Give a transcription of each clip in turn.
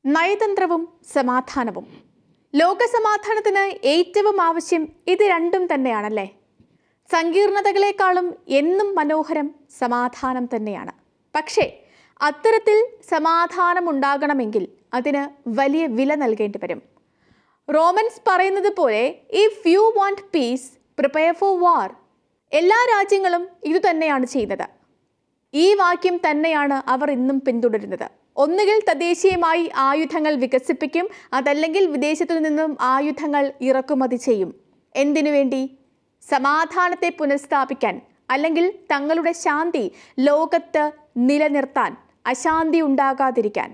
നയതന്ത്രവും സമാധാനവും ലോകസമാധാനത്തിന് ഏറ്റവും ആവശ്യം ഇത് രണ്ടും തന്നെയാണല്ലേ സങ്കീർണതകളെക്കാളും എന്നും മനോഹരം സമാധാനം തന്നെയാണ് പക്ഷേ അത്തരത്തിൽ സമാധാനം ഉണ്ടാകണമെങ്കിൽ അതിന് വലിയ വില നൽകേണ്ടി വരും റോമൻസ് പറയുന്നത് പോലെ if you want peace prepare for war എല്ലാ രാജ്യങ്ങളും ഇതുതന്നെയാണ് ചെയ്യുന്നത് ഈ വാക്യം തന്നെയാണ് അവർ ഇന്നും പിന്തുടരുന്നത് ഒന്നുകിൽ തദ്ദേശീയമായി ആയുധങ്ങൾ വികസിപ്പിക്കും അതല്ലെങ്കിൽ വിദേശത്തു നിന്നും ആയുധങ്ങൾ ഇറക്കുമതി ചെയ്യും എന്തിനു വേണ്ടി സമാധാനത്തെ പുനഃസ്ഥാപിക്കാൻ അല്ലെങ്കിൽ തങ്ങളുടെ ശാന്തി ലോകത്ത് നിലനിർത്താൻ അശാന്തി ഉണ്ടാകാതിരിക്കാൻ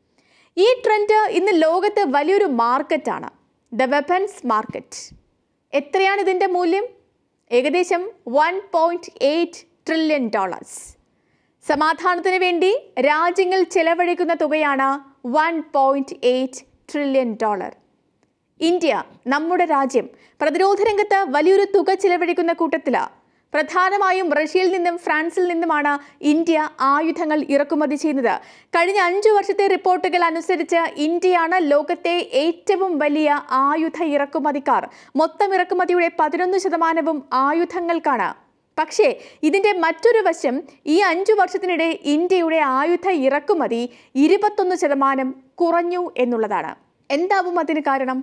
ഈ ട്രെൻഡ് ഇന്ന് ലോകത്ത് വലിയൊരു മാർക്കറ്റാണ് ദ വെപ്പൻസ് മാർക്കറ്റ് എത്രയാണ് ഇതിൻ്റെ മൂല്യം ഏകദേശം one point eight trillion dollars സമാധാനത്തിന് വേണ്ടി രാജ്യങ്ങൾ ചെലവഴിക്കുന്ന തുകയാണ് one point eight trillion dollar India നമ്മുടെ രാജ്യം പ്രതിരോധ രംഗത്ത് വലിയൊരു തുക ചിലവഴിക്കുന്ന കൂട്ടത്തിലാണ് പ്രധാനമായും റഷ്യയിൽ നിന്നും ഫ്രാൻസിൽ നിന്നുമാണ് ഇന്ത്യ ആയുധങ്ങൾ ഇറക്കുമതി ചെയ്യുന്നത് കഴിഞ്ഞ അഞ്ചു വർഷത്തെ റിപ്പോർട്ടുകൾ അനുസരിച്ച് ഇന്ത്യയാണ് ലോകത്തെ ഏറ്റവും വലിയ ആയുധ ഇറക്കുമതിക്കാർ മൊത്തം ഇറക്കുമതിയുടെ പതിനൊന്ന് ശതമാനവും ആയുധങ്ങൾക്കാണ് പക്ഷേ ഇതിൻ്റെ മറ്റൊരു വശം ഈ അഞ്ചു വർഷത്തിനിടെ ഇന്ത്യയുടെ ആയുധ ഇറക്കുമതി ഇരുപത്തൊന്ന് ശതമാനം കുറഞ്ഞു എന്നുള്ളതാണ് എന്താവും അതിന് കാരണം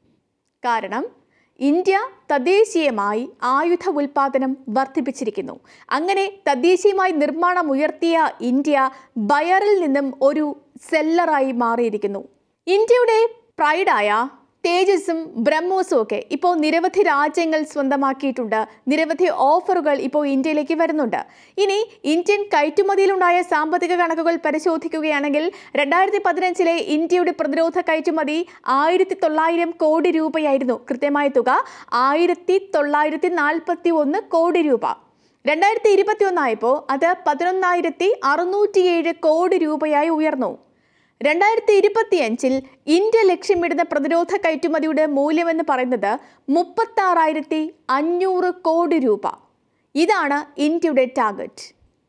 കാരണം ഇന്ത്യ തദ്ദേശീയമായി ആയുധ ഉൽപാദനം വർദ്ധിപ്പിച്ചിരിക്കുന്നു അങ്ങനെ തദ്ദേശീയമായി നിർമ്മാണം ഉയർത്തിയ ഇന്ത്യ ബയറിൽ നിന്നും ഒരു സെല്ലറായി മാറിയിരിക്കുന്നു ഇന്ത്യയുടെ പ്രൈഡായ തേജസും ബ്രഹ്മോസും ഒക്കെ ഇപ്പോൾ നിരവധി രാജ്യങ്ങൾ സ്വന്തമാക്കിയിട്ടുണ്ട് നിരവധി ഓഫറുകൾ ഇപ്പോൾ ഇന്ത്യയിലേക്ക് വരുന്നുണ്ട് ഇനി ഇന്ത്യൻ കയറ്റുമതിയിലുണ്ടായ സാമ്പത്തിക കണക്കുകൾ പരിശോധിക്കുകയാണെങ്കിൽ രണ്ടായിരത്തി പതിനഞ്ചിലെ ഇന്ത്യയുടെ പ്രതിരോധ കയറ്റുമതി ആയിരത്തി തൊള്ളായിരം കോടി രൂപയായിരുന്നു കൃത്യമായ തുക ആയിരത്തി തൊള്ളായിരത്തി നാൽപ്പത്തി ഒന്ന് കോടി രൂപ രണ്ടായിരത്തി ഇരുപത്തി ഒന്നായപ്പോൾ അത് പതിനൊന്നായിരത്തി അറുന്നൂറ്റിയേഴ് കോടി രൂപയായി ഉയർന്നു രണ്ടായിരത്തി ഇരുപത്തിയഞ്ചിൽ ഇന്ത്യ ലക്ഷ്യമിടുന്ന പ്രതിരോധ കയറ്റുമതിയുടെ മൂല്യമെന്ന് പറയുന്നത് മുപ്പത്താറായിരത്തി അഞ്ഞൂറ് കോടി രൂപ ഇതാണ് ഇന്ത്യയുടെ ടാർഗറ്റ്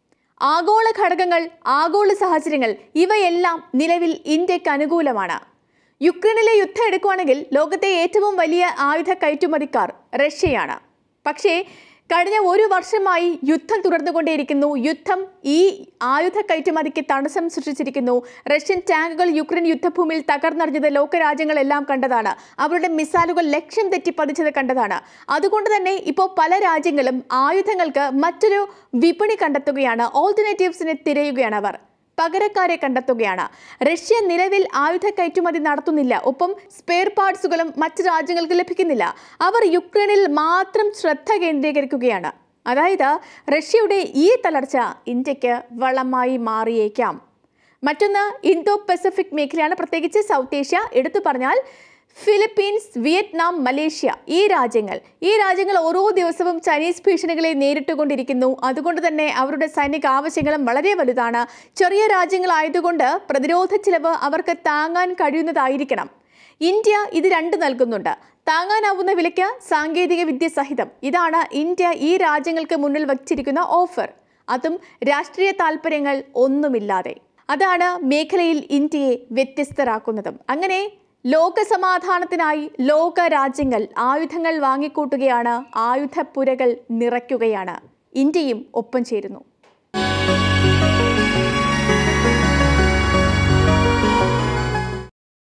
ആഗോള ഘടകങ്ങൾ ആഗോള സാഹചര്യങ്ങൾ ഇവയെല്ലാം നിലവിൽ ഇന്ത്യക്ക് അനുകൂലമാണ് യുക്രൈനിലെ യുദ്ധം എടുക്കുകയാണെങ്കിൽ ലോകത്തെ ഏറ്റവും വലിയ ആയുധ കയറ്റുമതിക്കാർ റഷ്യയാണ് പക്ഷേ കഴിഞ്ഞ ഒരു വർഷമായി യുദ്ധം തുടർന്നുകൊണ്ടേയിരിക്കുന്നു യുദ്ധം ഈ ആയുധ കയറ്റുമതിക്ക് തടസ്സം സൃഷ്ടിച്ചിരിക്കുന്നു റഷ്യൻ ടാങ്കുകൾ യുക്രൈൻ യുദ്ധഭൂമിയിൽ തകർന്നറിഞ്ഞത് ലോകരാജ്യങ്ങളെല്ലാം കണ്ടതാണ് അവരുടെ മിസൈലുകൾ ലക്ഷ്യം തെറ്റി പതിച്ചത് കണ്ടതാണ് അതുകൊണ്ട് തന്നെ ഇപ്പോൾ പല രാജ്യങ്ങളും ആയുധങ്ങൾക്ക് മറ്റൊരു വിപണി കണ്ടെത്തുകയാണ് ഓൾട്ടർനേറ്റീവ്സിനെ തിരയുകയാണ് അവർ പകരക്കാരെ കണ്ടെത്തുകയാണ് റഷ്യ നിലവിൽ ആയുധ കയറ്റുമതി നടത്തുന്നില്ല ഒപ്പം സ്പെയർ പാർട്സുകളും മറ്റ് രാജ്യങ്ങൾക്ക് ലഭിക്കുന്നില്ല അവർ യുക്രൈനിൽ മാത്രം ശ്രദ്ധ കേന്ദ്രീകരിക്കുകയാണ് അതായത് റഷ്യയുടെ ഈ തളർച്ച ഇന്ത്യക്ക് വളമായി മാറിയേക്കാം മറ്റൊന്ന് ഇന്തോ പസഫിക് മേഖലയാണ് പ്രത്യേകിച്ച് സൗത്ത് ഏഷ്യ എടുത്തു പറഞ്ഞാൽ ഫിലിപ്പീൻസ് വിയറ്റ്നാം മലേഷ്യ ഈ രാജ്യങ്ങൾ ഈ രാജ്യങ്ങൾ ഓരോ ദിവസവും ചൈനീസ് ഭീഷണികളെ നേരിട്ടുകൊണ്ടിരിക്കുന്നു അതുകൊണ്ട് തന്നെ അവരുടെ സൈനിക ആവശ്യങ്ങളും വളരെ വലുതാണ് ചെറിയ രാജ്യങ്ങളായതുകൊണ്ട് പ്രതിരോധ ചിലവ് അവർക്ക് താങ്ങാൻ കഴിയുന്നതായിരിക്കണം ഇന്ത്യ ഇത് രണ്ട് നൽകുന്നുണ്ട് താങ്ങാനാവുന്ന വിലയ്ക്ക് സാങ്കേതിക വിദ്യ സഹിതം ഇതാണ് ഇന്ത്യ ഈ രാജ്യങ്ങൾക്ക് മുന്നിൽ വച്ചിരിക്കുന്ന ഓഫർ അതും രാഷ്ട്രീയ താല്പര്യങ്ങൾ ഒന്നുമില്ലാതെ അതാണ് മേഖലയിൽ ഇന്ത്യയെ വ്യത്യസ്തരാക്കുന്നതും അങ്ങനെ ലോകസമാധാനത്തിനായി ലോക രാജ്യങ്ങൾ ആയുധങ്ങൾ വാങ്ങിക്കൂട്ടുകയാണ് ആയുധപ്പുരകൾ നിറയ്ക്കുകയാണ് ഇന്ത്യയും ഒപ്പം ചേരുന്നു